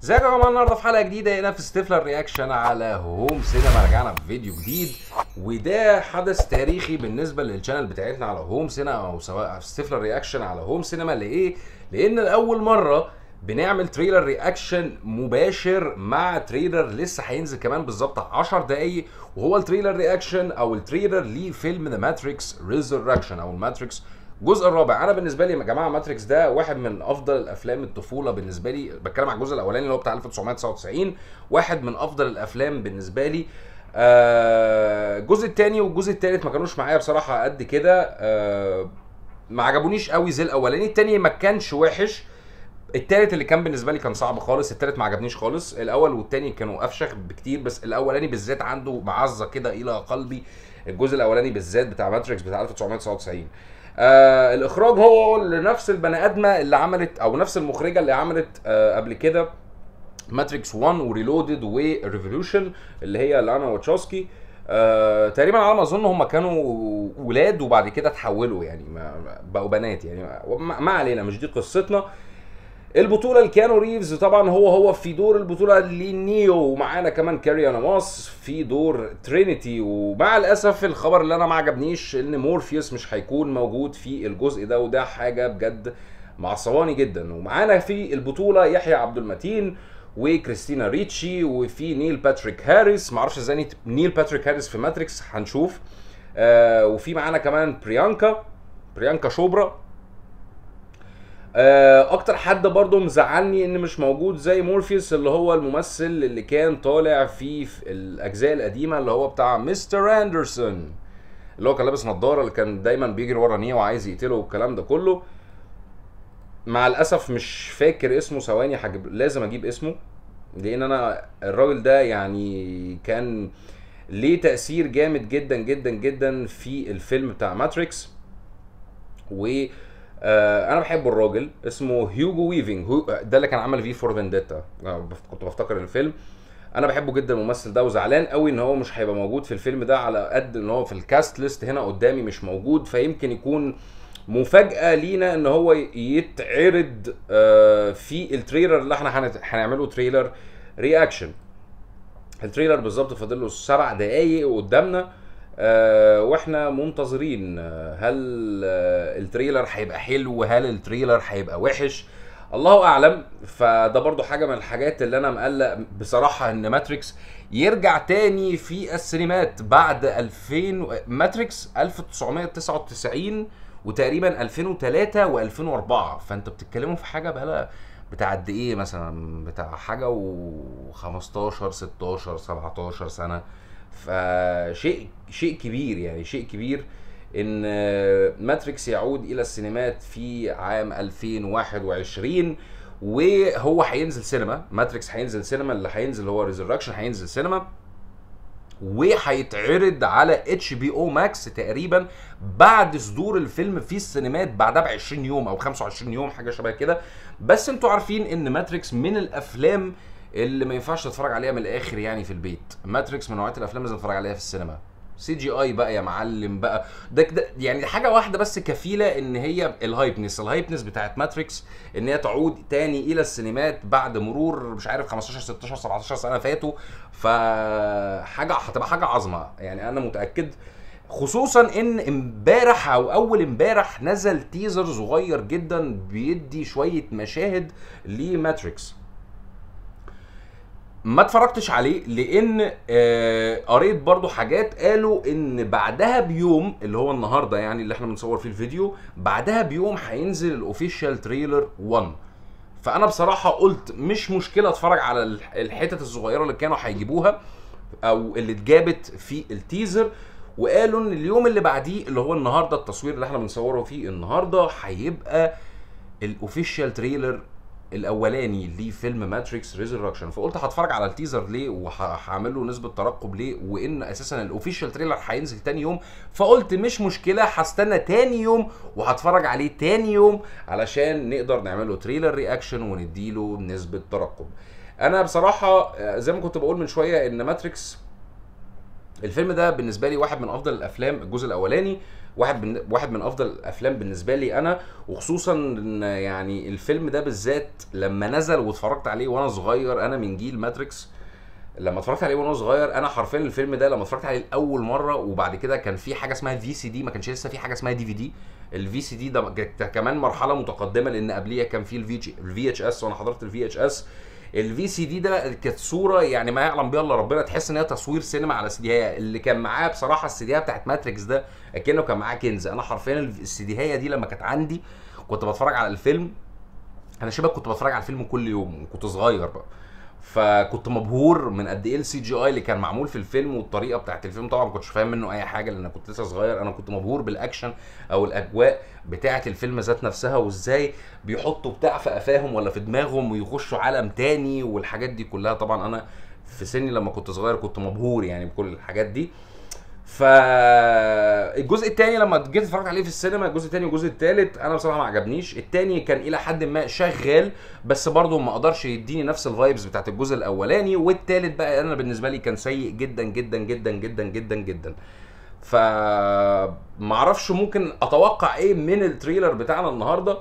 ازيكم يا جماعه النهارده في حلقه جديده هنا في ستيفلر رياكشن على هوم سينما رجعنا بفيديو جديد وده حدث تاريخي بالنسبه للشانل بتاعتنا على هوم سينما او سواء في ستيفلر رياكشن على هوم سينما لايه؟ لان لاول مره بنعمل تريلر رياكشن مباشر مع تريلر لسه هينزل كمان بالظبط 10 دقايق وهو التريلر رياكشن او التريلر لفيلم ذا ماتريكس ريزركشن او الماتريكس الجزء الرابع انا بالنسبه لي يا جماعه ماتريكس ده واحد من افضل الافلام الطفوله بالنسبه لي بتكلم على الجزء الاولاني اللي هو بتاع 1999 واحد من افضل الافلام بالنسبه لي آه، الجزء الثاني والجزء الثالث ما كانوش معايا بصراحه قد كده آه، ما عجبونيش قوي زي الاولاني الثاني ما كانش وحش التالت اللي كان بالنسبه لي كان صعب خالص التالت ما عجبنيش خالص الاول والتاني كانوا افشخ بكتير بس الاولاني بالذات عنده معزه كده الى قلبي الجزء الاولاني بالذات بتاع ماتريكس بتاع 1999 آه الاخراج هو لنفس البني ادمه اللي عملت او نفس المخرجه اللي عملت آه قبل كده ماتريكس 1 وريلودد وريفولوشن اللي هي لانا واتشوسكي آه تقريبا على ما اظن هم كانوا ولاد وبعد كده اتحولوا يعني ما بقوا بنات يعني ما, ما علينا مش دي قصتنا البطوله لكيانو ريفز طبعا هو هو في دور البطوله لنيو ومعانا كمان كاري اناماس في دور ترينيتي ومع الاسف الخبر اللي انا ما عجبنيش ان مورفيوس مش هيكون موجود في الجزء ده وده حاجه بجد معصباني جدا ومعانا في البطوله يحيى عبد المتين وكريستينا ريتشي وفي نيل باتريك هاريس معرفش ازاي نيل باتريك هاريس في ماتريكس هنشوف آه وفي معانا كمان بريانكا بريانكا شوبرا آه، اكتر حد برضه مزعلني ان مش موجود زي مورفيوس اللي هو الممثل اللي كان طالع فيه في الاجزاء القديمه اللي هو بتاع مستر اندرسون اللي هو كان لابس نظاره اللي كان دايما بيجري ورا نيو وعايز يقتله والكلام ده كله مع الاسف مش فاكر اسمه ثواني هجيب لازم اجيب اسمه لان انا الراجل ده يعني كان ليه تاثير جامد جدا جدا جدا في الفيلم بتاع ماتريكس و آه انا بحب الراجل اسمه هيوجو ويفينج هو ده اللي كان عمل في فور فينديتا كنت بفتكر الفيلم انا بحبه جدا الممثل ده وزعلان قوي ان هو مش هيبقى موجود في الفيلم ده على قد ان هو في الكاست ليست هنا قدامي مش موجود فيمكن يكون مفاجاه لينا ان هو يتعرض آه في التريلر اللي احنا هنعمله تريلر رياكشن التريلر بالظبط فاضل له سبع دقايق قدامنا آه واحنا منتظرين هل آه التريلر هيبقى حلو هل التريلر هيبقى وحش الله اعلم فده برضو حاجه من الحاجات اللي انا مقلق بصراحه ان ماتريكس يرجع تاني في السينمات بعد 2000 ماتريكس 1999 وتقريبا 2003 و2004 فانت بتتكلموا في حاجه بقالها بتاع قد ايه مثلا بتاع حاجه و15 16 17 سنه فشيء شيء كبير يعني شيء كبير ان ماتريكس يعود الى السينمات في عام 2021 وهو هينزل سينما ماتريكس هينزل سينما اللي هينزل هو ريزركشن هينزل سينما وهيتعرض على اتش بي او ماكس تقريبا بعد صدور الفيلم في السينمات بعدها ب 20 يوم او 25 يوم حاجه شبه كده بس انتوا عارفين ان ماتريكس من الافلام اللي ما ينفعش تتفرج عليها من الاخر يعني في البيت ماتريكس من نوعيه الافلام لازم تتفرج عليها في السينما سي جي اي بقى يا معلم بقى ده كده يعني حاجه واحده بس كفيله ان هي الهايبنس الهايبنس بتاعت ماتريكس ان هي تعود تاني الى السينمات بعد مرور مش عارف 15 16 17 سنه فاتوا فحاجه هتبقى حاجه عظمه يعني انا متاكد خصوصا ان امبارح او اول امبارح نزل تيزر صغير جدا بيدي شويه مشاهد لماتريكس ما اتفرجتش عليه لان آه قريت برضو حاجات قالوا ان بعدها بيوم اللي هو النهارده يعني اللي احنا بنصور فيه الفيديو بعدها بيوم هينزل الاوفيشال تريلر 1 فانا بصراحه قلت مش مشكله اتفرج على الحتت الصغيره اللي كانوا هيجيبوها او اللي اتجابت في التيزر وقالوا ان اليوم اللي بعديه اللي هو النهارده التصوير اللي احنا بنصوره فيه النهارده هيبقى الاوفيشال تريلر الاولاني لفيلم ماتريكس ريزركشن فقلت هتفرج على التيزر ليه وهعمل له نسبه ترقب ليه وان اساسا الاوفيشال تريلر هينزل تاني يوم فقلت مش مشكله هستنى تاني يوم وهتفرج عليه تاني يوم علشان نقدر نعمل له تريلر رياكشن ونديله نسبه ترقب انا بصراحه زي ما كنت بقول من شويه ان ماتريكس الفيلم ده بالنسبه لي واحد من افضل الافلام الجزء الاولاني واحد من واحد من افضل الافلام بالنسبه لي انا وخصوصا ان يعني الفيلم ده بالذات لما نزل واتفرجت عليه وانا صغير انا من جيل ماتريكس لما اتفرجت عليه وانا صغير انا حرفيا الفيلم ده لما اتفرجت عليه لاول مره وبعد كده كان في حاجه اسمها في سي دي ما كانش لسه في حاجه اسمها دي في دي الفي سي دي ده كمان مرحله متقدمه لان قبليها كان في الفي الفي اتش اس وانا حضرت الفي اتش اس الفي سي دي ده كانت صوره يعني ما يعلم بها الا ربنا تحس ان هي تصوير سينما على سي اللي كان معاه بصراحه السي دي بتاعت ماتريكس ده اكنه كان معاه كنز انا حرفيا السي دي دي لما كانت عندي كنت بتفرج على الفيلم انا شبه كنت بتفرج على الفيلم كل يوم وكنت صغير بقى فكنت مبهور من قد ايه السي جي اي اللي كان معمول في الفيلم والطريقه بتاعت الفيلم طبعا ما كنتش فاهم منه اي حاجه لان كنت لسه صغير انا كنت مبهور بالاكشن او الاجواء بتاعه الفيلم ذات نفسها وازاي بيحطوا بتاع في قفاهم ولا في دماغهم ويخشوا عالم تاني والحاجات دي كلها طبعا انا في سني لما كنت صغير كنت مبهور يعني بكل الحاجات دي فالجزء الثاني لما جيت اتفرجت عليه في السينما الجزء الثاني والجزء الثالث انا بصراحه ما عجبنيش الثاني كان الى حد ما شغال بس برضه ما قدرش يديني نفس الفايبز بتاعت الجزء الاولاني والثالث بقى انا بالنسبه لي كان سيء جدا جدا جدا جدا جدا جدا ف اعرفش ممكن اتوقع ايه من التريلر بتاعنا النهارده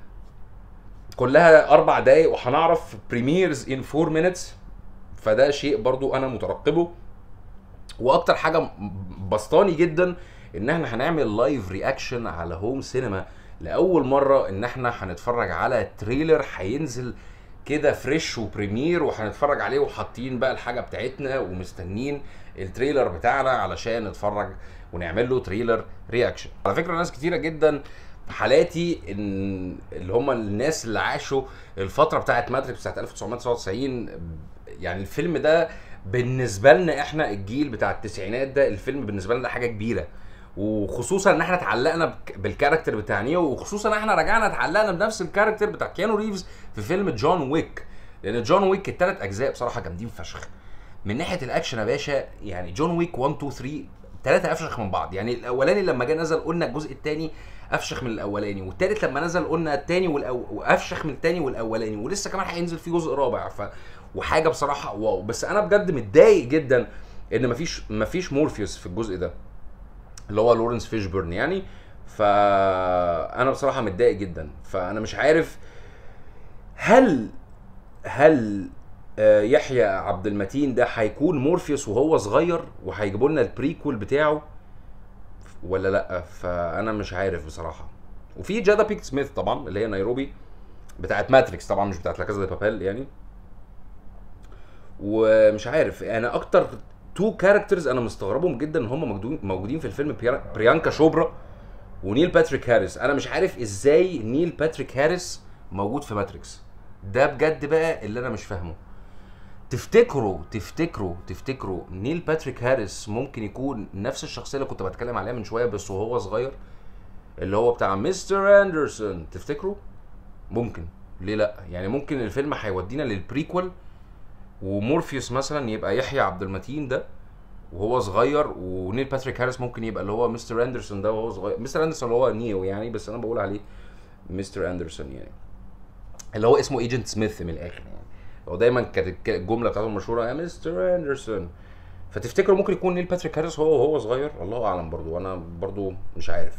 كلها اربع دقايق وهنعرف بريميرز ان 4 مينتس فده شيء برضو انا مترقبه واكتر حاجه بسطاني جدا ان احنا هنعمل لايف رياكشن على هوم سينما لاول مره ان احنا هنتفرج على تريلر هينزل كده فريش وبريمير وهنتفرج عليه وحاطين بقى الحاجه بتاعتنا ومستنين التريلر بتاعنا علشان نتفرج ونعمل له تريلر رياكشن على فكره ناس كتيره جدا في حالاتي ان اللي هم الناس اللي عاشوا الفتره بتاعت ماتريكس بتاعت 1999 يعني الفيلم ده بالنسبه لنا احنا الجيل بتاع التسعينات ده الفيلم بالنسبه لنا ده حاجه كبيره وخصوصا ان احنا اتعلقنا بالكاركتر بتاع نيو وخصوصا احنا رجعنا اتعلقنا بنفس الكاركتر بتاع كيانو ريفز في فيلم جون ويك لان جون ويك الثلاث اجزاء بصراحه جامدين فشخ من ناحيه الاكشن يا باشا يعني جون ويك 1 2 3 ثلاثه افشخ من بعض يعني الاولاني لما جه نزل قلنا الجزء الثاني افشخ من الاولاني والثالث لما نزل قلنا الثاني والأو... وافشخ من الثاني والاولاني ولسه كمان هينزل فيه جزء رابع ف وحاجه بصراحه واو بس انا بجد متضايق جدا ان مفيش مفيش مورفيوس في الجزء ده اللي هو لورنس فيشبرن يعني فانا بصراحه متضايق جدا فانا مش عارف هل هل آه، يحيى عبد المتين ده هيكون مورفيوس وهو صغير وهيجيبوا لنا البريكول بتاعه ولا لا فانا مش عارف بصراحه وفي جادا بيك سميث طبعا اللي هي نيروبي بتاعت ماتريكس طبعا مش بتاعت لاكازا دي بابيل يعني ومش عارف انا اكتر تو كاركترز انا مستغربهم جدا ان هم موجودين في الفيلم بريانكا شوبرا ونيل باتريك هاريس انا مش عارف ازاي نيل باتريك هاريس موجود في ماتريكس ده بجد بقى اللي انا مش فاهمه تفتكروا تفتكروا تفتكروا نيل باتريك هاريس ممكن يكون نفس الشخصيه اللي كنت بتكلم عليها من شويه بس وهو صغير اللي هو بتاع مستر اندرسون تفتكروا ممكن ليه لا يعني ممكن الفيلم هيودينا للبريكول ومورفيوس مثلا يبقى يحيى عبد المتين ده وهو صغير ونيل باتريك هاريس ممكن يبقى اللي هو مستر اندرسون ده وهو صغير مستر اندرسون اللي هو نيو يعني بس انا بقول عليه مستر اندرسون يعني اللي هو اسمه ايجنت سميث من الاخر يعني هو دايما كانت الجمله بتاعته المشهوره يا مستر اندرسون فتفتكروا ممكن يكون نيل باتريك هاريس هو وهو صغير الله اعلم برضو انا برضو مش عارف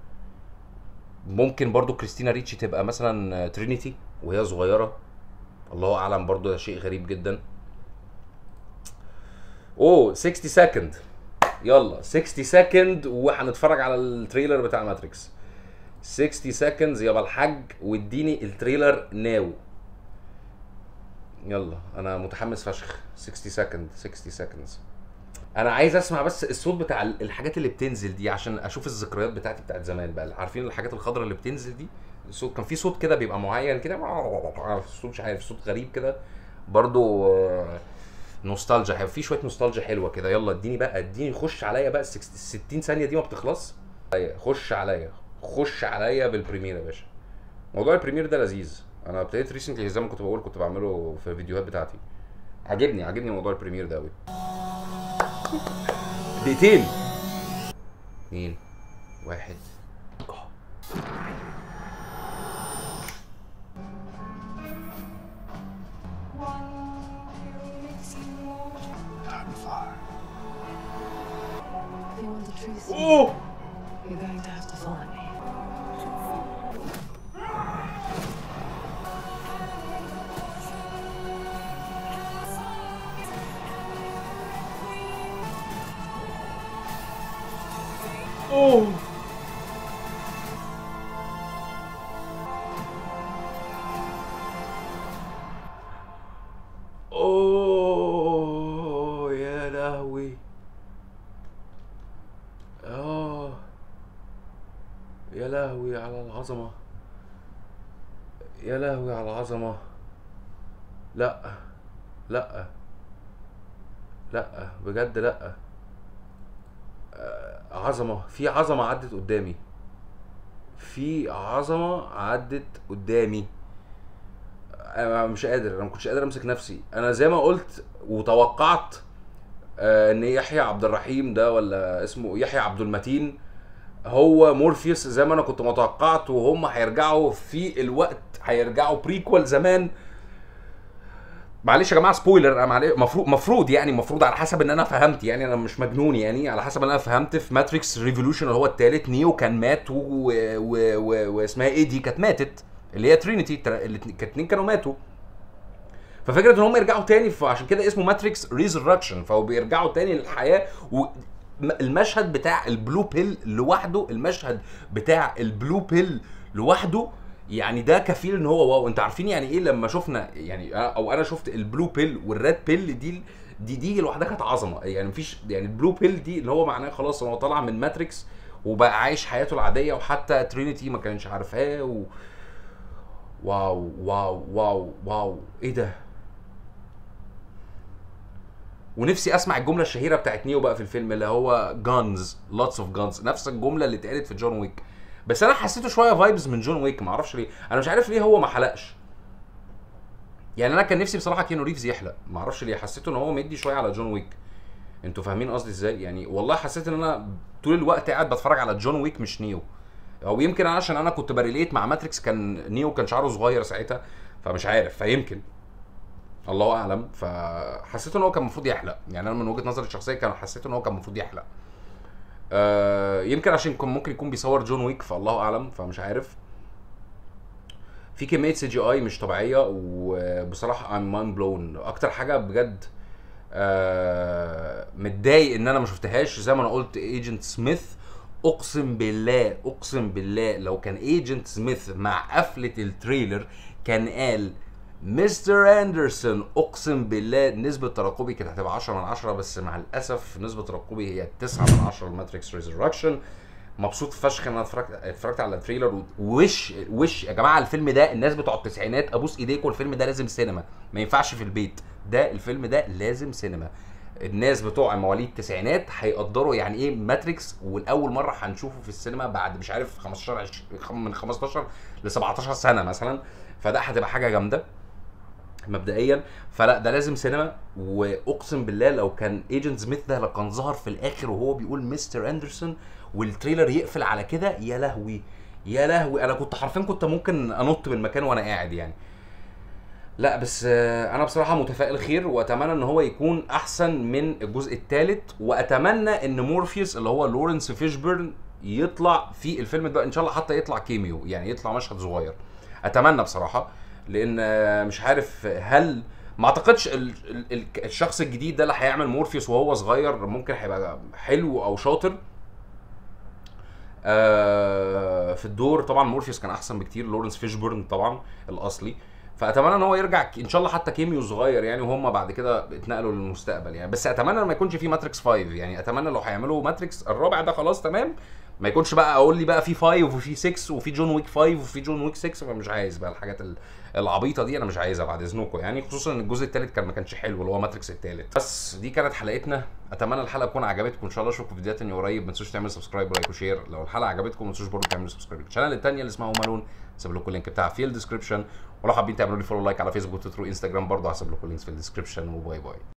ممكن برضو كريستينا ريتشي تبقى مثلا ترينيتي وهي صغيره الله اعلم برضو ده شيء غريب جدا اوه 60 سكند يلا 60 سكند وهنتفرج على التريلر بتاع ماتريكس 60 سكندز يابا الحاج واديني التريلر ناو يلا انا متحمس فشخ 60 سكند 60 سكندز انا عايز اسمع بس الصوت بتاع الحاجات اللي بتنزل دي عشان اشوف الذكريات بتاعتي بتاعت زمان بقى عارفين الحاجات الخضراء اللي بتنزل دي الصوت كان في صوت كده بيبقى معين كده صوت مش عارف صوت غريب كده برضو آه، نوستالجيا في شويه نوستالجيا حلوه كده يلا اديني بقى اديني خش عليا بقى ال 60 ثانيه دي ما بتخلص خش عليا خش عليا بالبريمير يا باشا موضوع البريمير ده لذيذ انا ابتديت ريسنتلي زي ما كنت بقول كنت بعمله في الفيديوهات بتاعتي عاجبني عاجبني موضوع البريمير ده قوي دقيقتين اثنين واحد Tracy, اوه you're going to have to follow me. اوه اوه يا لهوي اه يا لهوي على العظمة يا لهوي على العظمة لا لا لا بجد لا آه، عظمة في عظمة عدت قدامي في عظمة عدت قدامي انا مش قادر انا ما كنتش قادر امسك نفسي انا زي ما قلت وتوقعت آه، ان يحيى عبد الرحيم ده ولا اسمه يحيى عبد المتين هو مورفيوس زي ما انا كنت متوقعت وهم هيرجعوا في الوقت هيرجعوا بريكوال زمان معلش يا جماعه سبويلر انا مفروض مفروض يعني المفروض على حسب ان انا فهمت يعني انا مش مجنون يعني على حسب ان انا فهمت في ماتريكس ريفولوشن اللي هو الثالث نيو كان مات و- و- و- و- واسمها ايه دي كانت ماتت اللي هي ترينيتي الاثنين كانوا ماتوا ففكره ان هم يرجعوا تاني فعشان كده اسمه ماتريكس ريزركشن فهو بيرجعوا تاني للحياه و المشهد بتاع البلو بيل لوحده المشهد بتاع البلو بيل لوحده يعني ده كفيل ان هو واو انت عارفين يعني ايه لما شفنا يعني أنا- او انا شفت البلو بيل والريد بيل دي دي دي لوحدها كانت عظمه يعني مفيش يعني البلو بيل دي اللي هو معناه خلاص هو طالع من ماتريكس وبقى عايش حياته العاديه وحتى ترينيتي ما كانش عارفاه و... واو واو واو واو ايه ده ونفسي اسمع الجمله الشهيره بتاعت نيو بقى في الفيلم اللي هو جانز لوتس اوف جانز نفس الجمله اللي اتقالت في جون ويك بس انا حسيته شويه فايبز من جون ويك ما اعرفش ليه انا مش عارف ليه هو ما حلقش يعني انا كان نفسي بصراحه كينو ريفز يحلق ما اعرفش ليه حسيته ان هو مدي شويه على جون ويك انتوا فاهمين قصدي ازاي يعني والله حسيت ان انا طول الوقت قاعد بتفرج على جون ويك مش نيو او يمكن عشان انا كنت بريليت مع ماتريكس كان نيو كان شعره صغير ساعتها فمش عارف فيمكن الله اعلم فحسيت ان هو كان المفروض يحلق يعني انا من وجهه نظري الشخصيه كان حسيت ان هو كان المفروض يحلق آه يمكن عشان كان ممكن يكون بيصور جون ويك فالله اعلم فمش عارف في كميه سي جي اي مش طبيعيه وبصراحه ام مان بلون اكتر حاجه بجد آه متضايق ان انا ما شفتهاش زي ما انا قلت ايجنت سميث اقسم بالله اقسم بالله لو كان ايجنت سميث مع قفله التريلر كان قال مستر اندرسون اقسم بالله نسبه ترقبي كانت هتبقى 10 من 10 بس مع الاسف نسبه ترقبي هي 9 من 10 لماتريكس ريزركشن مبسوط فشخ ان انا اتفرجت اتفرجت على التريلر ووش وش يا جماعه الفيلم ده الناس بتوع التسعينات ابوس ايديكم الفيلم ده لازم سينما ما ينفعش في البيت ده الفيلم ده لازم سينما الناس بتوع مواليد التسعينات هيقدروا يعني ايه ماتريكس والاول مره هنشوفه في السينما بعد مش عارف 15 عش- من 15 ل 17 سنه مثلا فده هتبقى حاجه جامده مبدئيا فلا ده لازم سينما واقسم بالله لو كان ايجنت سميث ده لو كان ظهر في الاخر وهو بيقول مستر اندرسون والتريلر يقفل على كده يا لهوي يا لهوي انا كنت حرفيا كنت ممكن انط من المكان وانا قاعد يعني لا بس آه، انا بصراحه متفائل خير واتمنى ان هو يكون احسن من الجزء الثالث واتمنى ان مورفيوس اللي هو لورنس فيشبرن يطلع في الفيلم ده ان شاء الله حتى يطلع كيميو يعني يطلع مشهد صغير اتمنى بصراحه لان آه، مش عارف هل ما اعتقدش ال- ال- ال- الشخص الجديد ده اللي هيعمل مورفيوس وهو صغير ممكن هيبقى حلو او شاطر آه، في الدور طبعا مورفيوس كان احسن بكتير لورنس فيشبورن طبعا الاصلي فاتمنى ان هو يرجع ك- ان شاء الله حتى كيميو صغير يعني وهم بعد كده اتنقلوا للمستقبل يعني بس اتمنى ان ما يكونش في ماتريكس 5 يعني اتمنى لو هيعملوا ماتريكس الرابع ده خلاص تمام ما يكونش بقى اقول لي بقى في 5 وفي 6 وفي جون ويك 5 وفي جون ويك 6 فمش عايز بقى الحاجات ال- العبيطه دي انا مش عايزها بعد اذنكم يعني خصوصا ان الجزء الثالث كان ما كانش حلو اللي هو ماتريكس الثالث بس دي كانت حلقتنا اتمنى الحلقه تكون عجبتكم ان شاء الله اشوفكم في فيديوهات تانية قريب ما تنسوش تعملوا سبسكرايب ولايك وشير لو الحلقه عجبتكم ما تنسوش برضه تعملوا سبسكرايب للشانل الثانيه اللي اسمها هومالون هسيب لكم اللينك بتاعها في الديسكربشن ولو حابين تعملوا لي فولو لايك على فيسبوك تويتر وانستجرام برضه هسيب لكم اللينكس في الديسكربشن وباي باي